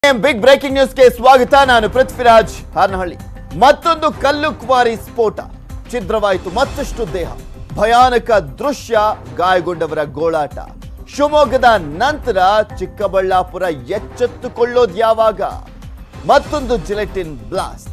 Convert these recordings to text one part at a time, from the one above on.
big breaking ನ್ಯೂಸ್ಗೆ ಸ್ವಾಗತ ನಾನು ಪೃಥ್ವಿರಾಜ್ ಹಾನಹಳ್ಳಿ ಮತ್ತೊಂದು ಕಲ್ಲು ಕ್ವಾರಿ ಸ್ಫೋಟ ಛಿದ್ರವಾಯಿತು ಮತ್ತಷ್ಟು ದೇಹ ಭಯಾನಕ ದೃಶ್ಯ ಗಾಯಗೊಂಡವರ ಗೋಳಾಟ ಶಿವಮೊಗ್ಗದ ನಂತರ ಚಿಕ್ಕಬಳ್ಳಾಪುರ ಎಚ್ಚೆತ್ತುಕೊಳ್ಳೋದು ಯಾವಾಗ ಮತ್ತೊಂದು ಜಿಲೆಟಿನ್ ಬ್ಲಾಸ್ಟ್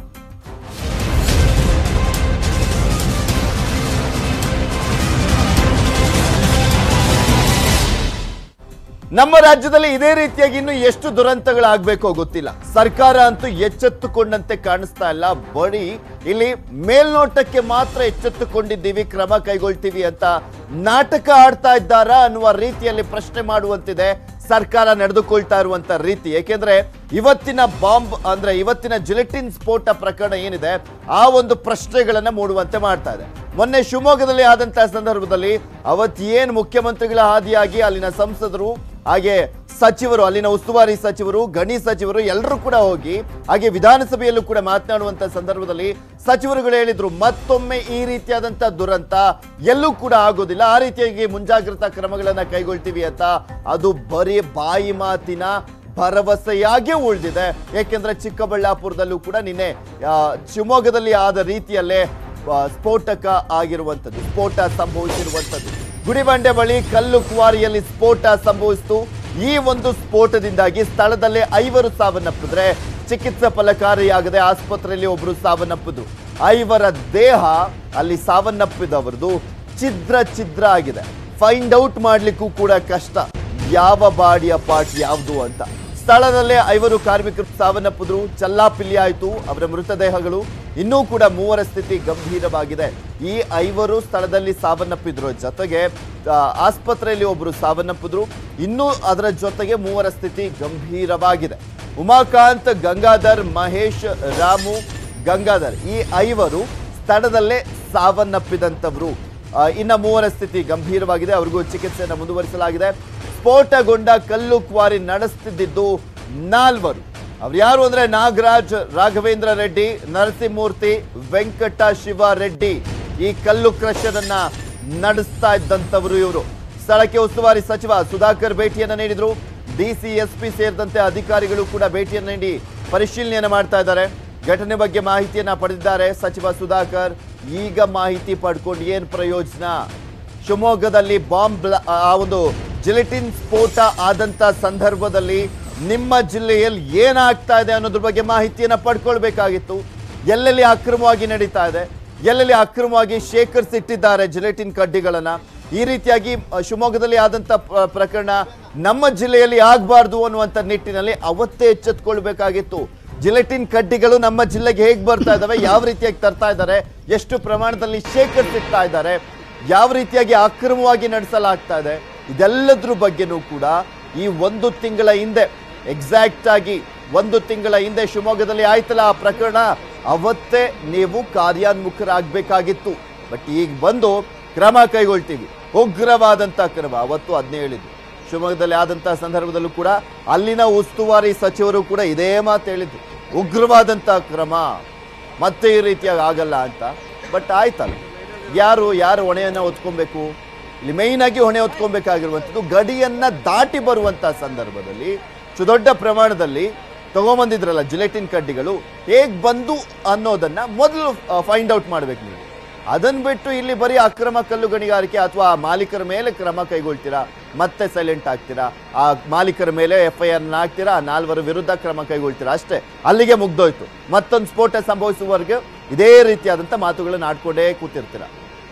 ನಮ್ಮ ರಾಜ್ಯದಲ್ಲಿ ಇದೇ ರೀತಿಯಾಗಿ ಇನ್ನು ಎಷ್ಟು ದುರಂತಗಳಾಗಬೇಕೋ ಗೊತ್ತಿಲ್ಲ ಸರ್ಕಾರ ಅಂತೂ ಎಚ್ಚೆತ್ತುಕೊಂಡಂತೆ ಕಾಣಿಸ್ತಾ ಇಲ್ಲ ಬರೀ ಇಲ್ಲಿ ಮೇಲ್ನೋಟಕ್ಕೆ ಮಾತ್ರ ಎಚ್ಚೆತ್ತುಕೊಂಡಿದ್ದೀವಿ ಕ್ರಮ ಕೈಗೊಳ್ತೀವಿ ಅಂತ ನಾಟಕ ಆಡ್ತಾ ಇದ್ದಾರಾ ಅನ್ನುವ ರೀತಿಯಲ್ಲಿ ಪ್ರಶ್ನೆ ಮಾಡುವಂತಿದೆ ಸರ್ಕಾರ ನಡೆದುಕೊಳ್ತಾ ಇರುವಂತ ರೀತಿ ಏಕೆಂದ್ರೆ ಇವತ್ತಿನ ಬಾಂಬ್ ಅಂದ್ರೆ ಇವತ್ತಿನ ಜಿಲೆಟಿನ್ ಸ್ಫೋಟ ಪ್ರಕರಣ ಏನಿದೆ ಆ ಒಂದು ಪ್ರಶ್ನೆಗಳನ್ನ ಮೂಡುವಂತೆ ಮಾಡ್ತಾ ಇದೆ ಮೊನ್ನೆ ಶಿವಮೊಗ್ಗದಲ್ಲಿ ಆದಂತಹ ಸಂದರ್ಭದಲ್ಲಿ ಅವತ್ತು ಏನ್ ಮುಖ್ಯಮಂತ್ರಿಗಳ ಹಾದಿಯಾಗಿ ಅಲ್ಲಿನ ಸಂಸದರು ಹಾಗೆ ಸಚಿವರು ಅಲ್ಲಿನ ಉಸ್ತುವಾರಿ ಸಚಿವರು ಗಣಿ ಸಚಿವರು ಎಲ್ಲರೂ ಕೂಡ ಹೋಗಿ ಹಾಗೆ ವಿಧಾನಸಭೆಯಲ್ಲೂ ಕೂಡ ಮಾತನಾಡುವಂತ ಸಂದರ್ಭದಲ್ಲಿ ಸಚಿವರುಗಳು ಹೇಳಿದ್ರು ಮತ್ತೊಮ್ಮೆ ಈ ರೀತಿಯಾದಂತ ದುರಂತ ಎಲ್ಲೂ ಕೂಡ ಆಗೋದಿಲ್ಲ ಆ ರೀತಿಯಾಗಿ ಮುಂಜಾಗ್ರತಾ ಕ್ರಮಗಳನ್ನ ಕೈಗೊಳ್ತೀವಿ ಅಂತ ಅದು ಬರೀ ಬಾಯಿ ಮಾತಿನ ಭರವಸೆಯಾಗಿ ಉಳಿದಿದೆ ಯಾಕೆಂದ್ರೆ ಚಿಕ್ಕಬಳ್ಳಾಪುರದಲ್ಲೂ ಕೂಡ ನಿನ್ನೆ ಆ, ಶಿವಮೊಗ್ಗದಲ್ಲಿ ಆದ ರೀತಿಯಲ್ಲೇ ಆ, ಸ್ಫೋಟಕ ಆಗಿರುವಂಥದ್ದು ಸ್ಫೋಟ ಸಂಭವಿಸಿರುವಂಥದ್ದು ಗುಡಿಬಂಡೆ ಬಳಿ ಕಲ್ಲು ಕ್ವಾರಿಯಲ್ಲಿ ಸ್ಫೋಟ ಸಂಭವಿಸಿತು ಈ ಒಂದು ಸ್ಫೋಟದಿಂದಾಗಿ ಸ್ಥಳದಲ್ಲೇ ಐವರು ಸಾವನ್ನಪ್ಪಿದ್ರೆ ಚಿಕಿತ್ಸೆ ಫಲಕಾರಿಯಾಗದೆ ಆಸ್ಪತ್ರೆಯಲ್ಲಿ ಒಬ್ರು ಸಾವನ್ನಪ್ಪಿದ್ರು ಐವರ ದೇಹ ಅಲ್ಲಿ ಸಾವನ್ನಪ್ಪಿದವರದು ಛಿದ್ರ ಛಿದ್ರ ಆಗಿದೆ ಫೈಂಡ್ ಔಟ್ ಮಾಡ್ಲಿಕ್ಕೂ ಕೂಡ ಕಷ್ಟ ಯಾವ ಬಾಡಿಯ ಪಾರ್ಟ್ ಯಾವುದು ಅಂತ ಸ್ಥಳದಲ್ಲೇ ಐವರು ಕಾರ್ಮಿಕರು ಸಾವನ್ನಪ್ಪಿದ್ರು ಚಲ್ಲಾಪಿಲ್ಲಿ ಆಯಿತು ಅವರ ಮೃತದೇಹಗಳು ಇನ್ನೂ ಕೂಡ ಮೂವರ ಸ್ಥಿತಿ ಗಂಭೀರವಾಗಿದೆ ಈ ಐವರು ಸ್ಥಳದಲ್ಲಿ ಸಾವನ್ನಪ್ಪಿದ್ರು ಜೊತೆಗೆ ಆ, ಆಸ್ಪತ್ರೆಯಲ್ಲಿ ಒಬ್ಬರು ಸಾವನ್ನಪ್ಪಿದ್ರು ಇನ್ನೂ ಅದರ ಜೊತೆಗೆ ಮೂವರ ಸ್ಥಿತಿ ಗಂಭೀರವಾಗಿದೆ ಉಮಾಕಾಂತ್ ಗಂಗಾಧರ್ ಮಹೇಶ್ ರಾಮು ಗಂಗಾಧರ್ ಈ ಐವರು ಸ್ಥಳದಲ್ಲೇ ಸಾವನ್ನಪ್ಪಿದಂಥವ್ರು ಆ, ಇನ್ನ ಮೂವರ ಸ್ಥಿತಿ ಗಂಭೀರವಾಗಿದೆ ಅವ್ರಿಗೂ ಚಿಕಿತ್ಸೆಯನ್ನು ಮುಂದುವರಿಸಲಾಗಿದೆ ಸ್ಫೋಟಗೊಂಡ ಕಲ್ಲು ಕ್ವಾರಿ ನಡೆಸುತ್ತಿದ್ದು ನಾಲ್ವರು ಅವ್ರು ಯಾರು ಅಂದ್ರೆ ನಾಗರಾಜ್ ರಾಘವೇಂದ್ರ ರೆಡ್ಡಿ ನರಸಿಂಹಮೂರ್ತಿ ವೆಂಕಟ ಶಿವ ರೆಡ್ಡಿ ಈ ಕಲ್ಲು ಕ್ರಷರ್ ಅನ್ನ ನಡೆಸ್ತಾ ಇದ್ದಂಥವರು ಇವರು ಸ್ಥಳಕ್ಕೆ ಉಸ್ತುವಾರಿ ಸಚಿವ ಸುಧಾಕರ್ ಭೇಟಿಯನ್ನ ನೀಡಿದ್ರು ಡಿಸಿಎಸ್ಪಿ ಸೇರಿದಂತೆ ಅಧಿಕಾರಿಗಳು ಕೂಡ ಭೇಟಿಯನ್ನು ನೀಡಿ ಪರಿಶೀಲನೆಯನ್ನ ಮಾಡ್ತಾ ಇದ್ದಾರೆ ಘಟನೆ ಬಗ್ಗೆ ಮಾಹಿತಿಯನ್ನ ಪಡೆದಿದ್ದಾರೆ ಸಚಿವ ಸುಧಾಕರ್ ಈಗ ಮಾಹಿತಿ ಪಡ್ಕೊಂಡು ಏನ್ ಪ್ರಯೋಜನ ಶಿವಮೊಗ್ಗದಲ್ಲಿ ಬಾಂಬ್ ಬ್ಲ- ಆ ಒಂದು ಜಿಲೆಟಿನ್ ಸ್ಫೋಟ ಆದಂತ ಸಂದರ್ಭದಲ್ಲಿ ನಿಮ್ಮ ಜಿಲ್ಲೆಯಲ್ಲಿ ಏನಾಗ್ತಾ ಇದೆ ಅನ್ನೋದ್ರ ಬಗ್ಗೆ ಮಾಹಿತಿಯನ್ನ ಪಡ್ಕೊಳ್ಬೇಕಾಗಿತ್ತು ಎಲ್ಲೆಲ್ಲಿ ಅಕ್ರಮವಾಗಿ ನಡೀತಾ ಇದೆ ಎಲ್ಲೆಲ್ಲಿ ಅಕ್ರಮವಾಗಿ ಶೇಖರಿಸಿಟ್ಟಿದ್ದಾರೆ ಜಿಲೆಟಿನ್ ಕಡ್ಡಿಗಳನ್ನ ಈ ರೀತಿಯಾಗಿ ಅ, ಶಿವಮೊಗ್ಗದಲ್ಲಿ ಆದಂತ ಪ್ರ- ಪ್ರಕರಣ ನಮ್ಮ ಜಿಲ್ಲೆಯಲ್ಲಿ ಆಗಬಾರ್ದು ಅನ್ನುವಂಥ ನಿಟ್ಟಿನಲ್ಲಿ ಅವತ್ತೇ ಎಚ್ಚೆತ್ಕೊಳ್ಬೇಕಾಗಿತ್ತು ಜಿಲೆಟಿನ್ ಕಡ್ಡಿಗಳು ನಮ್ಮ ಜಿಲ್ಲೆಗೆ ಹೇಗೆ ಬರ್ತಾ ಇದಾವೆ ಯಾವ ರೀತಿಯಾಗಿ ತರ್ತಾ ಇದ್ದಾರೆ ಎಷ್ಟು ಪ್ರಮಾಣದಲ್ಲಿ ಶೇಖರಿಸಿಡ್ತಾ ಇದ್ದಾರೆ ಯಾವ ರೀತಿಯಾಗಿ ಅಕ್ರಮವಾಗಿ ನಡೆಸಲಾಗ್ತಾ ಇದೆ ಇದೆಲ್ಲದ್ರ ಬಗ್ಗೆನೂ ಕೂಡ ಈ ಒಂದು ತಿಂಗಳ ಹಿಂದೆ ಎಕ್ಸಾಕ್ಟ್ ಆಗಿ ಒಂದು ತಿಂಗಳ ಹಿಂದೆ ಶಿವಮೊಗ್ಗದಲ್ಲಿ ಆಯ್ತಲ್ಲ ಆ ಪ್ರಕರಣ ಅವತ್ತೇ ನೀವು ಕಾರ್ಯೋನ್ಮುಖರಾಗಬೇಕಾಗಿತ್ತು ಬಟ್ ಈಗ ಬಂದು ಕ್ರಮ ಕೈಗೊಳ್ತೀವಿ ಉಗ್ರವಾದಂಥ ಕ್ರಮ ಅವತ್ತು ಅದನ್ನೇ ಹೇಳಿದ್ದು ಶಿವಮೊಗ್ಗದಲ್ಲಿ ಆದಂತಹ ಸಂದರ್ಭದಲ್ಲೂ ಕೂಡ ಅಲ್ಲಿನ ಉಸ್ತುವಾರಿ ಸಚಿವರು ಕೂಡ ಇದೇ ಮಾತು ಹೇಳಿದ್ರು ಉಗ್ರವಾದಂಥ ಕ್ರಮ ಮತ್ತೆ ಈ ರೀತಿಯಾಗಿ ಆಗಲ್ಲ ಅಂತ ಬಟ್ ಆಯ್ತಲ್ಲ ಯಾರು ಯಾರು ಹೊಣೆಯನ್ನ ಹೊತ್ಕೊಬೇಕು ಇಲ್ಲಿ ಮೇಯ್ನ್ ಆಗಿ ಹೊಣೆ ಹೊತ್ಕೊಬೇಕಾಗಿರುವಂಥದ್ದು ಗಡಿಯನ್ನ ದಾಟಿ ಬರುವಂತ ಸಂದರ್ಭದಲ್ಲಿ ಸುದೊಡ್ಡ ಪ್ರಮಾಣದಲ್ಲಿ ತಗೊಂಬಂದಿದ್ರಲ್ಲ ಜಿಲೆಟಿನ್ ಕಡ್ಡಿಗಳು ಹೇಗ್ ಬಂದು ಅನ್ನೋದನ್ನ ಮೊದಲು ಫೈಂಡ್ ಔಟ್ ಮಾಡ್ಬೇಕು ನೀವು ಅದನ್ನ ಬಿಟ್ಟು ಇಲ್ಲಿ ಬರೀ ಅಕ್ರಮ ಕಲ್ಲು ಗಣಿಗಾರಿಕೆ ಅಥವಾ ಆ ಮಾಲೀಕರ ಮೇಲೆ ಕ್ರಮ ಕೈಗೊಳ್ತೀರಾ ಮತ್ತೆ ಸೈಲೆಂಟ್ ಆಗ್ತೀರಾ ಆ ಮಾಲೀಕರ ಮೇಲೆ ಎಫ್ ಐ ಆರ್ ಹಾಕ್ತೀರಾ ಆ ನಾಲ್ವರ ವಿರುದ್ಧ ಕ್ರಮ ಕೈಗೊಳ್ತೀರಾ ಅಷ್ಟೇ ಅಲ್ಲಿಗೆ ಮುಗ್ದೋಯ್ತು ಮತ್ತೊಂದು ಸ್ಫೋಟ ಸಂಭವಿಸುವವರೆಗೆ ಇದೇ ರೀತಿಯಾದಂಥ ಮಾತುಗಳನ್ನು ಆಡ್ಕೊಂಡೇ ಕೂತಿರ್ತೀರಾ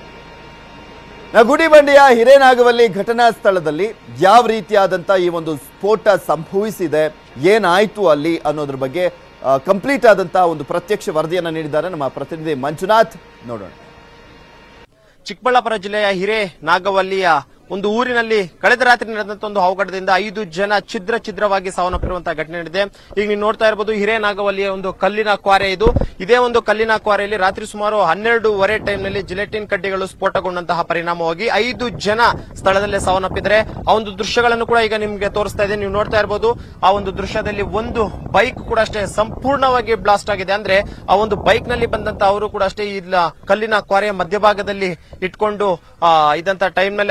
ನಾ ಗುಡಿಬಂಡೆಯ ಹಿರೇನಾಗವಲ್ಲಿ ಘಟನಾ ಸ್ಥಳದಲ್ಲಿ ಯಾವ ರೀತಿಯಾದಂಥ ಈ ಒಂದು ಸ್ಫೋಟ ಸಂಭವಿಸಿದೆ ಏನಾಯ್ತು ಅಲ್ಲಿ ಅನ್ನೋದ್ರ ಬಗ್ಗೆ ಕಂಪ್ಲೀಟ್ ಆದಂತಹ ಒಂದು ಪ್ರತ್ಯಕ್ಷ ವರದಿಯನ್ನ ನೀಡಿದ್ದಾರೆ ನಮ್ಮ ಪ್ರತಿನಿಧಿ ಮಂಜುನಾಥ್ ನೋಡೋಣ ಚಿಕ್ಕಬಳ್ಳಾಪುರ ಜಿಲ್ಲೆಯ ಹಿರೇ ನಾಗವಲ್ಲಿಯ ಒಂದು ಊರಿನಲ್ಲಿ ಕಳೆದ ರಾತ್ರಿ ನಡೆದಂತ ಒಂದು ಅವಘಡದಿಂದ ಐದು ಜನ ಛಿದ್ರ ಛಿದ್ರವಾಗಿ ಸಾವನ್ನಪ್ಪಿರುವಂತಹ ಘಟನೆ ನಡೆದಿದೆ ಈಗ ನೀವು ನೋಡ್ತಾ ಇರಬಹುದು ಹಿರೇ ನಾಗವಲ್ಲಿಯ ಒಂದು ಕಲ್ಲಿನ ಕ್ವಾರೆ ಇದು ಇದೇ ಒಂದು ಕಲ್ಲಿನ ಕ್ವಾರೆಯಲ್ಲಿ ರಾತ್ರಿ ಸುಮಾರು ಹನ್ನೆರಡೂವರೆ ಟೈಮ್ನಲ್ಲಿ ಜಿಲೆಟಿನ್ ಕಡ್ಡಿಗಳು ಸ್ಫೋಟಗೊಂಡಂತಹ ಪರಿಣಾಮವಾಗಿ ಐದು ಜನ ಸ್ಥಳದಲ್ಲೇ ಸಾವನ್ನಪ್ಪಿದ್ರೆ ಆ ಒಂದು ದೃಶ್ಯಗಳನ್ನು ಕೂಡ ಈಗ ನಿಮ್ಗೆ ತೋರಿಸ್ತಾ ಇದೆ ನೀವು ನೋಡ್ತಾ ಇರಬಹುದು ಆ ಒಂದು ದೃಶ್ಯದಲ್ಲಿ ಒಂದು ಬೈಕ್ ಕೂಡ ಅಷ್ಟೇ ಸಂಪೂರ್ಣವಾಗಿ ಬ್ಲಾಸ್ಟ್ ಆಗಿದೆ ಅಂದ್ರೆ ಆ ಒಂದು ಬೈಕ್ ನಲ್ಲಿ ಬಂದಂತ ಅವರು ಕೂಡ ಅಷ್ಟೇ ಇಲ್ಲ ಕಲ್ಲಿನ ಕ್ವಾರೆಯ ಮಧ್ಯಭಾಗದಲ್ಲಿ ಇಟ್ಕೊಂಡು ಆ, ಇದ್ದಂತ ಟೈಮ್ ನಲ್ಲಿ ಆ ಒಂದು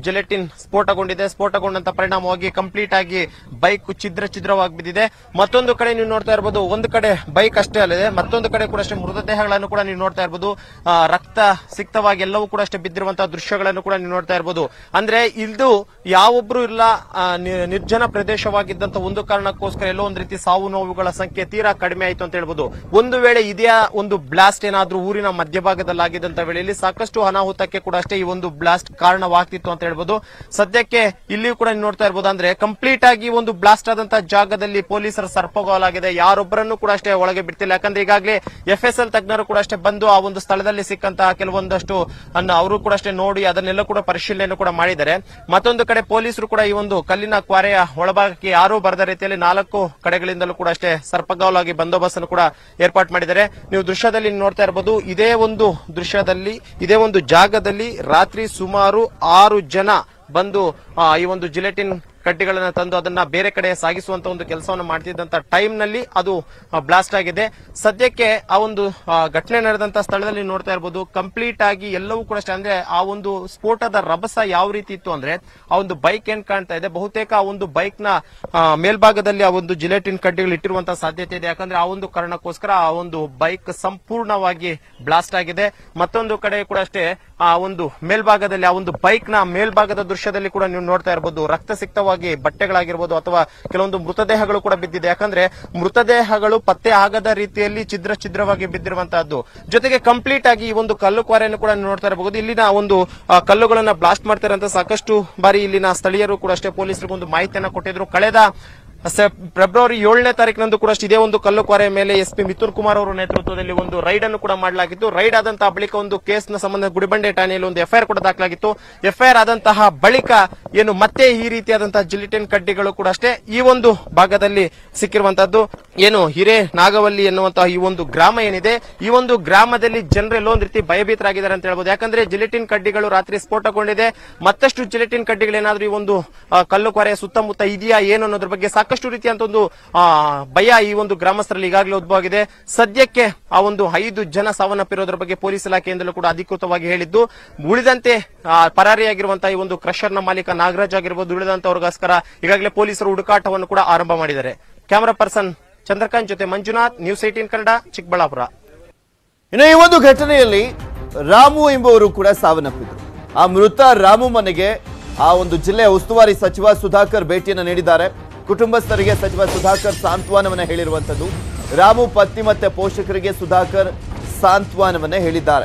ಜಿಲೆಟಿನ್ ಸ್ಫೋಟಗೊಂಡಿದೆ ಸ್ಫೋಟಗೊಂಡಂತ ಪರಿಣಾಮವಾಗಿ ಕಂಪ್ಲೀಟ್ ಆಗಿ ಬೈಕ್ ಛಿದ್ರ ಛಿದ್ರವಾಗಿ ಬಿದ್ದಿದೆ ಮತ್ತೊಂದು ಕಡೆ ನೀವು ನೋಡ್ತಾ ಇರಬಹುದು ಒಂದು ಕಡೆ ಬೈಕ್ ಅಷ್ಟೇ ಅಲ್ಲದೆ ಮತ್ತೊಂದು ಕಡೆ ಕೂಡ ಅಷ್ಟೇ ಮೃತದೇಹಗಳನ್ನು ಕೂಡ ನೀವು ನೋಡ್ತಾ ಇರಬಹುದು ಆ, ರಕ್ತ ಸಿಕ್ತವಾಗಿ ಎಲ್ಲವೂ ಕೂಡ ಅಷ್ಟೇ ಬಿದ್ದಿರುವಂತಹ ದೃಶ್ಯಗಳನ್ನು ಕೂಡ ನೀವು ನೋಡ್ತಾ ಇರಬಹುದು ಅಂದ್ರೆ ಇದು ಯಾವೊಬ್ರು ಇಲ್ಲ ಆ, ನಿ- ನಿರ್ಜನ ಪ್ರದೇಶವಾಗಿದ್ದಂತ ಒಂದು ಕಾರಣಕ್ಕೋಸ್ಕರ ಎಲ್ಲೋ ಒಂದು ರೀತಿ ಸಾವು ನೋವುಗಳ ಸಂಖ್ಯೆ ತೀರಾ ಕಡಿಮೆ ಆಯ್ತು ಅಂತ ಹೇಳ್ಬೋದು ಒಂದು ವೇಳೆ ಇದೇ ಒಂದು ಬ್ಲಾಸ್ಟ್ ಏನಾದ್ರೂ ಊರಿನ ಮಧ್ಯಭಾಗದಲ್ಲಿ ಆಗಿದ್ದಂತ ವೇಳೆಯಲ್ಲಿ ಸಾಕಷ್ಟು ಅನಾಹುತಕ್ಕೆ ಕೂಡ ಅಷ್ಟೇ ಈ ಒಂದು ಬ್ಲಾಸ್ಟ್ ಕಾರಣವಾಗ್ತಿತ್ತು ಅಂತ ಹೇಳ್ಬೋದು ಸದ್ಯಕ್ಕೆ ಇಲ್ಲಿಯೂ ಕೂಡ ನೀವು ನೋಡ್ತಾ ಇರ್ಬೋದು ಅಂದ್ರೆ ಕಂಪ್ಲೀಟ್ ಆಗಿ ಒಂದು ಬ್ಲಾಸ್ಟ್ ಆದಂತಹ ಜಾಗದಲ್ಲಿ ಪೊಲೀಸರ ಸರ್ಪಗೋಲಾಗಿದೆ ಯಾರೊಬ್ಬರನ್ನು ಕೂಡ ಅಷ್ಟೇ ಒಳಗೆ ಬಿಡ್ತಿಲ್ಲ ಯಾಕಂದ್ರೆ ಈಗಾಗಲೇ ಎಫ್ ಎಸ್ ಎಲ್ ತಜ್ಞರು ಕೂಡ ಅಷ್ಟೇ ಬಂದು ಆ ಒಂದು ಸ್ಥಳದಲ್ಲಿ ಸಿಕ್ಕಂತಹ ಕೆಲವೊಂದಷ್ಟು ಅನ್ನ ಅವರು ಕೂಡ ಅಷ್ಟೇ ನೋಡಿ ಅದನ್ನೆಲ್ಲ ಕೂಡ ಪರಿಶೀಲನೆ ಕೂಡ ಮಾಡಿದ್ದಾರೆ ಮತ್ತೊಂದು ಕಡೆ ಪೊಲೀಸರು ಕೂಡ ಈ ಒಂದು ಕಲ್ಲಿನ ಕ್ವಾರೆಯ ಒಳಭಾಗಕ್ಕೆ ಯಾರೂ ಬರದ ರೀತಿಯಲ್ಲಿ ನಾಲ್ಕು ಕಡೆಗಳಿಂದಲೂ ಕೂಡ ಅಷ್ಟೇ ಸರ್ಪಗಾವಲಾಗಿ ಬಂದೋಬಸ್ತ್ ಅನ್ನು ಕೂಡ ಏರ್ಪಾಟ್ ಮಾಡಿದ್ದಾರೆ ನೀವು ದೃಶ್ಯದಲ್ಲಿ ನೋಡ್ತಾ ಇರಬಹುದು ಇದೇ ಒಂದು ದೃಶ್ಯದಲ್ಲಿ ಇದೇ ಒಂದು ಜಾಗದಲ್ಲಿ ರಾತ್ರಿ ಸುಮಾರು ಆರು ಜನ ಬಂದು ಆ, ಈ ಒಂದು ಜಿಲೆಟಿನ್ ಕಡ್ಡಿಗಳನ್ನ ತಂದು ಅದನ್ನ ಬೇರೆ ಕಡೆ ಸಾಗಿಸುವಂತ ಒಂದು ಕೆಲಸವನ್ನು ಮಾಡ್ತಿದ್ದಂತ ಟೈಮ್ ನಲ್ಲಿ ಅದು ಬ್ಲಾಸ್ಟ್ ಆಗಿದೆ ಸದ್ಯಕ್ಕೆ ಆ ಒಂದು ಆ, ಘಟನೆ ನಡೆದಂತ ಸ್ಥಳದಲ್ಲಿ ನೋಡ್ತಾ ಇರಬಹುದು ಕಂಪ್ಲೀಟ್ ಆಗಿ ಎಲ್ಲವೂ ಕೂಡ ಅಷ್ಟೇ ಅಂದ್ರೆ ಆ ಒಂದು ಸ್ಫೋಟದ ರಭಸ ಯಾವ ರೀತಿ ಇತ್ತು ಅಂದ್ರೆ ಆ ಒಂದು ಬೈಕ್ ಏನ್ ಕಾಣ್ತಾ ಇದೆ ಬಹುತೇಕ ಆ ಒಂದು ಬೈಕ್ ನ ಆ, ಮೇಲ್ಭಾಗದಲ್ಲಿ ಆ ಒಂದು ಜಿಲೆಟಿನ್ ಕಡ್ಡಿಗಳು ಇಟ್ಟಿರುವಂತಹ ಸಾಧ್ಯತೆ ಇದೆ ಯಾಕಂದ್ರೆ ಆ ಒಂದು ಕಾರಣಕ್ಕೋಸ್ಕರ ಆ ಒಂದು ಬೈಕ್ ಸಂಪೂರ್ಣವಾಗಿ ಬ್ಲಾಸ್ಟ್ ಆಗಿದೆ ಮತ್ತೊಂದು ಕಡೆ ಕೂಡ ಅಷ್ಟೇ ಆ ಒಂದು ಮೇಲ್ಭಾಗದಲ್ಲಿ ಆ ಒಂದು ಬೈಕ್ ನ ಮೇಲ್ಭಾಗದ ದೃಶ್ಯದಲ್ಲಿ ಕೂಡ ನೀವು ನೋಡ್ತಾ ಇರಬಹುದು ರಕ್ತಸಿಕ್ತವಾಗಿ ಬಟ್ಟೆಗಳಾಗಿರ್ಬೋದು ಅಥವಾ ಕೆಲವೊಂದು ಮೃತದೇಹಗಳು ಕೂಡ ಬಿದ್ದಿದೆ ಯಾಕಂದ್ರೆ ಮೃತದೇಹಗಳು ಪತ್ತೆ ಆಗದ ರೀತಿಯಲ್ಲಿ ಛಿದ್ರ ಛಿದ್ರವಾಗಿ ಬಿದ್ದಿರುವಂತಹದ್ದು ಜೊತೆಗೆ ಕಂಪ್ಲೀಟ್ ಆಗಿ ಈ ಒಂದು ಕಲ್ಲು ಕ್ವಾರೆಯನ್ನು ಕೂಡ ನೀವು ನೋಡ್ತಾ ಇರಬಹುದು ಇಲ್ಲಿನ ಒಂದು ಆ, ಕಲ್ಲುಗಳನ್ನ ಬ್ಲಾಸ್ಟ್ ಮಾಡ್ತಾರೆ ಅಂತ ಸಾಕಷ್ಟು ಬಾರಿ ಇಲ್ಲಿನ ಸ್ಥಳೀಯರು ಕೂಡ ಅಷ್ಟೇ ಪೊಲೀಸರಿಗೆ ಒಂದು ಮಾಹಿತಿಯನ್ನ ಕೊಟ್ಟಿದ್ರು ಕಳೆದ ಸೆ- ಫೆಬ್ರವರಿ ಏಳನೇ ತಾರೀಕಿನಂದು ಕೂಡ ಅಷ್ಟೇ ಇದೇ ಒಂದು ಕಲ್ಲು ಕ್ವಾರೆ ಮೇಲೆ ಎಸ್ ಪಿ ಮಿಥುನ್ ಕುಮಾರ್ ಅವರ ನೇತೃತ್ವದಲ್ಲಿ ಒಂದು ರೈಡ್ ಅನ್ನು ಕೂಡ ಮಾಡಲಾಗಿತ್ತು ರೈಡ್ ಆದಂತಹ ಬಳಿಕ ಒಂದು ಕೇಸ್ನ ಸಂಬಂಧ ಗುಡಿಬಂಡೆ ಠಾಣೆಯಲ್ಲಿ ಒಂದು ಎಫ್ಐಆರ್ ಕೂಡ ದಾಖಲಾಗಿತ್ತು ಎಫ್ಐಆರ್ ಆದಂತಹ ಬಳಿಕ ಏನು ಮತ್ತೆ ಈ ರೀತಿಯಾದಂತಹ ಜಿಲಿಟಿನ್ ಕಡ್ಡಿಗಳು ಕೂಡ ಅಷ್ಟೇ ಈ ಒಂದು ಭಾಗದಲ್ಲಿ ಸಿಕ್ಕಿರುವಂತಹದ್ದು ಏನು ಹಿರೇ ನಾಗವಲ್ಲಿ ಎನ್ನುವಂತಹ ಈ ಒಂದು ಗ್ರಾಮ ಏನಿದೆ ಈ ಒಂದು ಗ್ರಾಮದಲ್ಲಿ ಜನರೆಲ್ಲೋ ಒಂದು ರೀತಿ ಭಯಭೀತರಾಗಿದ್ದಾರೆ ಅಂತ ಹೇಳ್ಬೋದು ಯಾಕಂದ್ರೆ ಜಿಲಿಟಿನ್ ಕಡ್ಡಿಗಳು ರಾತ್ರಿ ಸ್ಫೋಟಗೊಂಡಿದೆ ಮತ್ತಷ್ಟು ಜಿಲಿಟಿನ್ ಕಡ್ಡಿಗಳೇನಾದ್ರೂ ಈ ಒಂದು ಆ, ಕಲ್ಲು ಕೊರೆಯ ಸುತ್ತಮುತ್ತ ಇದೆಯಾ ಏನು ಅನ್ನೋದ್ರ ಬಗ್ಗೆ ಸಾಕಷ್ಟು ರೀತಿಯಂತ ಒಂದು ಆ, ಭಯ ಈ ಒಂದು ಗ್ರಾಮಸ್ಥರಲ್ಲಿ ಈಗಾಗಲೇ ಉದ್ಭವವಾಗಿದೆ ಸದ್ಯಕ್ಕೆ ಆ ಒಂದು ಐದು ಜನ ಸಾವನ್ನಪ್ಪಿರೋದ್ರ ಬಗ್ಗೆ ಪೊಲೀಸ್ ಇಲಾಖೆಯಿಂದಲೂ ಕೂಡ ಅಧಿಕೃತವಾಗಿ ಹೇಳಿದ್ದು ಉಳಿದಂತೆ ಆ, ಪರಾರಿಯಾಗಿರುವಂತಹ ಈ ಒಂದು ಕ್ರಷರ್ ನ ಮಾಲೀಕ ನಾಗರಾಜ್ ಆಗಿರ್ಬೋದು ಉಳಿದಂತವ್ರಿಗೋಸ್ಕರ ಈಗಾಗಲೇ ಪೊಲೀಸರು ಹುಡುಕಾಟವನ್ನು ಕೂಡ ಆರಂಭ ಮಾಡಿದ್ದಾರೆ ಕ್ಯಾಮರಾ ಪರ್ಸನ್ ಚಂದ್ರಕಾಂತ್ ಜೊತೆ ಮಂಜುನಾಥ್ ನ್ಯೂಸ್ ಏಟೀನ್ ಕನ್ನಡ ಚಿಕ್ಕಬಳ್ಳಾಪುರ ಇನ್ನು ಈ ಒಂದು ಘಟನೆಯಲ್ಲಿ ರಾಮು ಎಂಬುವರು ಕೂಡ ಸಾವನ್ನಪ್ಪಿದ್ರು ಆ ಮೃತ ರಾಮು ಮನೆಗೆ ಆ ಒಂದು ಜಿಲ್ಲೆಯ ಉಸ್ತುವಾರಿ ಸಚಿವ ಸುಧಾಕರ್ ಭೇಟಿಯನ್ನು ನೀಡಿದ್ದಾರೆ ಕುಟುಂಬಸ್ಥರಿಗೆ ಸಚಿವ ಸುಧಾಕರ್ ಸಾಂತ್ವನವನ್ನ ಹೇಳಿರುವಂತದ್ದು ರಾಮು ಪತ್ನಿ ಮತ್ತೆ ಪೋಷಕರಿಗೆ ಸುಧಾಕರ್ ಸಾಂತ್ವನವನ್ನ ಹೇಳಿದ್ದಾರೆ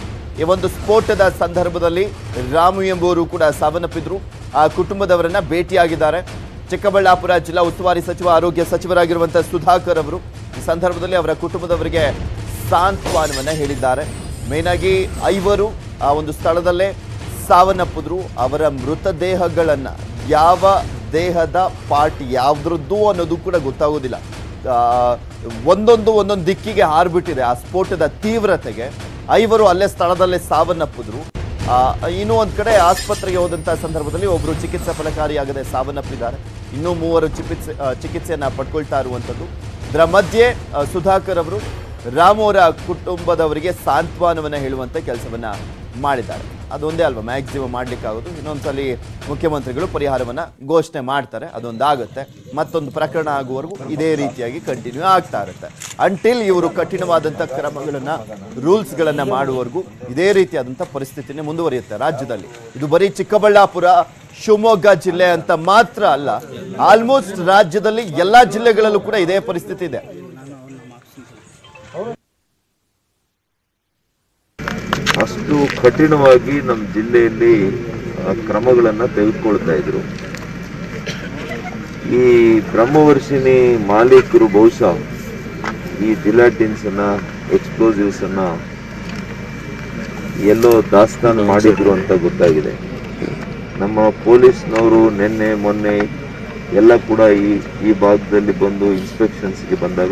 ಈ ಒಂದು ಸ್ಫೋಟದ ಸಂದರ್ಭದಲ್ಲಿ ರಾಮು ಎಂಬುವರು ಕೂಡ ಸಾವನ್ನಪ್ಪಿದ್ರು ಆ ಕುಟುಂಬದವರನ್ನ ಭೇಟಿಯಾಗಿದ್ದಾರೆ ಚಿಕ್ಕಬಳ್ಳಾಪುರ ಜಿಲ್ಲಾ ಉಸ್ತುವಾರಿ ಸಚಿವ ಆರೋಗ್ಯ ಸಚಿವರಾಗಿರುವಂತಹ ಸುಧಾಕರ್ ಅವರು ಈ ಸಂದರ್ಭದಲ್ಲಿ ಅವರ ಕುಟುಂಬದವರಿಗೆ ಸಾಂತ್ವನವನ್ನ ಹೇಳಿದ್ದಾರೆ ಮೇನ್ ಆಗಿ ಐವರು ಆ ಒಂದು ಸ್ಥಳದಲ್ಲೇ ಸಾವನ್ನಪ್ಪಿದ್ರು ಅವರ ಮೃತದೇಹಗಳನ್ನ ಯಾವ ದೇಹದ ಪಾರ್ಟ್ ಯಾವ್ದ್ರದ್ದು ಅನ್ನೋದು ಕೂಡ ಗೊತ್ತಾಗೋದಿಲ್ಲ ಆ, ಒಂದೊಂದು ಒಂದೊಂದು ದಿಕ್ಕಿಗೆ ಹಾರ್ಬಿಟ್ಟಿದೆ ಆ ಸ್ಫೋಟದ ತೀವ್ರತೆಗೆ ಐವರು ಅಲ್ಲೇ ಸ್ಥಳದಲ್ಲೇ ಸಾವನ್ನಪ್ಪಿದ್ರು ಆ, ಇನ್ನೂ ಒಂದ್ ಕಡೆ ಆಸ್ಪತ್ರೆಗೆ ಹೋದಂತ ಸಂದರ್ಭದಲ್ಲಿ ಒಬ್ರು ಚಿಕಿತ್ಸೆ ಫಲಕಾರಿಯಾಗದೆ ಸಾವನ್ನಪ್ಪಿದ್ದಾರೆ ಇನ್ನೂ ಮೂವರು ಚಿಕಿತ್ಸೆ ಆ, ಚಿಕಿತ್ಸೆಯನ್ನ ಪಡ್ಕೊಳ್ತಾ ಇರುವಂತದ್ದು ಇದರ ಮಧ್ಯೆ ಆ, ಸುಧಾಕರ್ ಅವರು ರಾಮು ಅವರ ಕುಟುಂಬದವರಿಗೆ ಸಾಂತ್ವನವನ್ನ ಹೇಳುವಂತ ಕೆಲಸವನ್ನ ಮಾಡಿದ್ದಾರೆ ಅದೊಂದೇ ಅಲ್ವಾ ಮ್ಯಾಕ್ಸಿಮಮ್ ಮಾಡ್ಲಿಕ್ಕಾಗೋದು ಇನ್ನೊಂದ್ಸಲಿ ಮುಖ್ಯಮಂತ್ರಿಗಳು ಪರಿಹಾರವನ್ನ ಘೋಷಣೆ ಮಾಡ್ತಾರೆ ಅದೊಂದಾಗುತ್ತೆ ಮತ್ತೊಂದು ಪ್ರಕರಣ ಆಗುವವರೆಗೂ ಇದೇ ರೀತಿಯಾಗಿ ಕಂಟಿನ್ಯೂ ಆಗ್ತಾ ಇರುತ್ತೆ ಅಂಟಿಲ್ ಇವರು ಕಠಿಣವಾದಂಥ ಕ್ರಮಗಳನ್ನ ರೂಲ್ಸ್ಗಳನ್ನ ಮಾಡುವವರೆಗೂ ಇದೇ ರೀತಿಯಾದಂಥ ಪರಿಸ್ಥಿತಿನೇ ಮುಂದುವರಿಯುತ್ತೆ ರಾಜ್ಯದಲ್ಲಿ ಇದು ಬರೀ ಚಿಕ್ಕಬಳ್ಳಾಪುರ ಶಿವಮೊಗ್ಗ ಜಿಲ್ಲೆ ಅಂತ ಮಾತ್ರ ಅಲ್ಲ ಆಲ್ಮೋಸ್ಟ್ ರಾಜ್ಯದಲ್ಲಿ ಎಲ್ಲಾ ಜಿಲ್ಲೆಗಳಲ್ಲೂ ಕೂಡ ಇದೇ ಪರಿಸ್ಥಿತಿ ಇದೆ ಅಷ್ಟು ಕಠಿಣವಾಗಿ ನಮ್ಮ ಜಿಲ್ಲೆಯಲ್ಲಿ ಆ, ಕ್ರಮಗಳನ್ನ ತೆಗೆದುಕೊಳ್ತಾ ಇದ್ರು ಈ ಬ್ರಹ್ಮವರ್ಷಿಣಿ ಮಾಲೀಕರು ಬಹುಶಃ ಈ ಜಿಲಾಟಿನ್ಸ್ ಅನ್ನ ಎಕ್ಸ್ಪ್ಲೋಸಿವ್ಸ್ ಅನ್ನ ಎಲ್ಲೋ ದಾಸ್ತಾನು ಮಾಡಿದ್ರು ಅಂತ ಗೊತ್ತಾಗಿದೆ ನಮ್ಮ ಪೊಲೀಸ್ನವರು ನಿನ್ನೆ ಮೊನ್ನೆ ಎಲ್ಲ ಕೂಡ ಈ ಈ ಭಾಗದಲ್ಲಿ ಬಂದು ಇನ್ಸ್ಪೆಕ್ಷನ್ಸ್ಗೆ ಬಂದಾಗ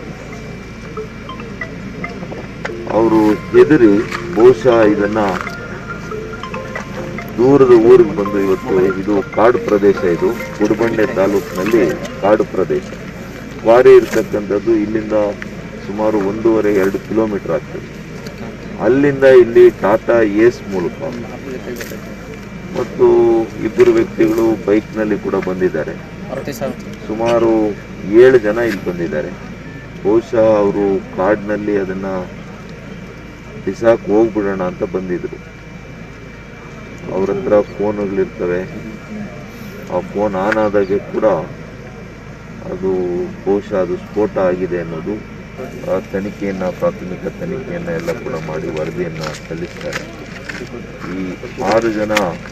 ಅವರು ಹೆದರಿ ಬಹುಶಃ ಇದನ್ನ ದೂರದ ಊರಿಗೆ ಬಂದು ಇವತ್ತು ಇದು ಕಾಡು ಪ್ರದೇಶ ಇದು ಗುಡಬಂಡೆ ತಾಲೂಕಿನಲ್ಲಿ ಕಾಡು ಪ್ರದೇಶ ಕ್ವಾರಿ ಇರ್ತಕ್ಕಂಥದ್ದು ಇಲ್ಲಿಂದ ಸುಮಾರು ಒಂದೂವರೆ ಎರಡು ಕಿಲೋಮೀಟರ್ ಆಗ್ತದೆ ಅಲ್ಲಿಂದ ಇಲ್ಲಿ ಟಾಟಾ ಏಸ್ ಮೂಲಕ ಮತ್ತು ಇಬ್ಬರು ವ್ಯಕ್ತಿಗಳು ಬೈಕ್ನಲ್ಲಿ ಕೂಡ ಬಂದಿದ್ದಾರೆ ಸುಮಾರು ಏಳು ಜನ ಇಲ್ಲಿ ಬಂದಿದ್ದಾರೆ ಬಹುಶಃ ಅವರು ಕಾಡಿನಲ್ಲಿ ಅದನ್ನ ಬಿಸಾಕ್ ಹೋಗ್ಬಿಡೋಣ ಅಂತ ಬಂದಿದ್ರು ಅವ್ರ ಹತ್ರ ಫೋನ್ಗಳಿರ್ತವೆ ಆ ಫೋನ್ ಆನ್ ಆದಾಗೆ ಕೂಡ ಅದು ಬಹುಶಃ ಅದು ಸ್ಫೋಟ ಆಗಿದೆ ಅನ್ನೋದು ಆ ತನಿಖೆಯನ್ನ ಪ್ರಾಥಮಿಕ ತನಿಖೆಯನ್ನ ಎಲ್ಲ ಕೂಡ ಮಾಡಿ ವರದಿಯನ್ನ ಸಲ್ಲಿಸ್ತಾರೆ ಈ ಆರು ಜನ